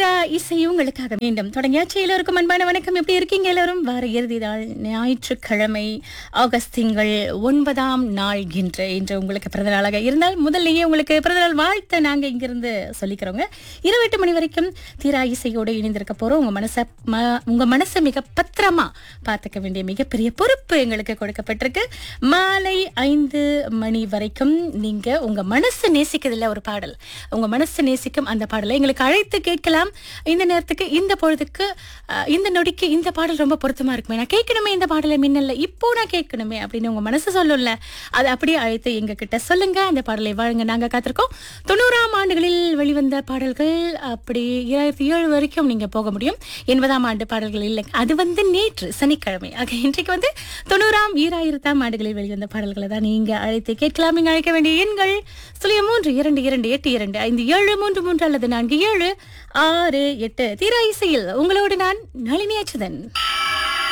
தீரா இசை உங்களுக்காக மீண்டும் தொடங்கியாச்சு எல்லோருக்கும் அன்பான வணக்கம் எப்படி இருக்கீங்க எல்லாரும் வார இறுதி நாள் ஞாயிற்றுக்கிழமை ஆகஸ்ட் திங்கள் ஒன்பதாம் நாள் இன்று இன்று உங்களுக்கு பிறந்த நாளாக இருந்தால் முதல்லயே உங்களுக்கு பிறந்த நாள் வாழ்த்தை நாங்க இங்கிருந்து சொல்லிக்கிறோங்க இருபது எட்டு மணி வரைக்கும் தீரா இசையோடு இணைந்திருக்க போறோம் உங்க மனசை ம- உங்க மனசை மிக பத்திரமா பார்த்துக்க வேண்டிய மிகப்பெரிய பொறுப்பு எங்களுக்கு கொடுக்கப்பட்டிருக்கு மாலை ஐந்து மணி வரைக்கும் நீங்க உங்க மனசு நேசிக்கிறதுல ஒரு பாடல் உங்க மனசு நேசிக்கும் அந்த பாடலை எங்களுக்கு அழைத்து கேட்கலாம் இந்த நேரத்துக்கு இந்த பொழுதுக்கு அஹ், இந்த நொடிக்கு இந்த பாடல் ரொம்ப பொருத்தமா இருக்குமே நான் கேட்கணுமே இந்த பாடலை மின்னல்ல இப்போ நான் கேட்கணுமே அப்படின்னு உங்க மனசு சொல்லும்ல அதை அப்படியே அழைத்து எங்க கிட்ட சொல்லுங்க அந்த பாடலை வாழுங்க நாங்க காத்திருக்கோம் தொண்ணூறாம் ஆண்டுகளில் வெளிவந்த பாடல்கள் அப்படி இரண்டாயிரத்தி ஏழு வரைக்கும் நீங்க போக முடியும் எண்பதாம் ஆண்டு பாடல்கள் இல்லைங்க அது வந்து நேற்று சனிக்கிழமை ஆக இன்றைக்கு வந்து தொண்ணூறாம் ஈராயிரத்தாம் ஆண்டுகளில் வெளிவந்த பாடல்களை தான் நீங்க அழைத்து கேட்கலாம் நீங்க அழைக்க வேண்டிய எண்கள் சுழிய மூன்று இரண்டு இரண்டு எட்டு இரண்டு ஐந்து ஏழு மூன்று மூன்று அல்லது நான்கு ஏழு ஆறு எட்டு தீரா இசையில் உங்களோடு நான் நளினி அச்சுதன்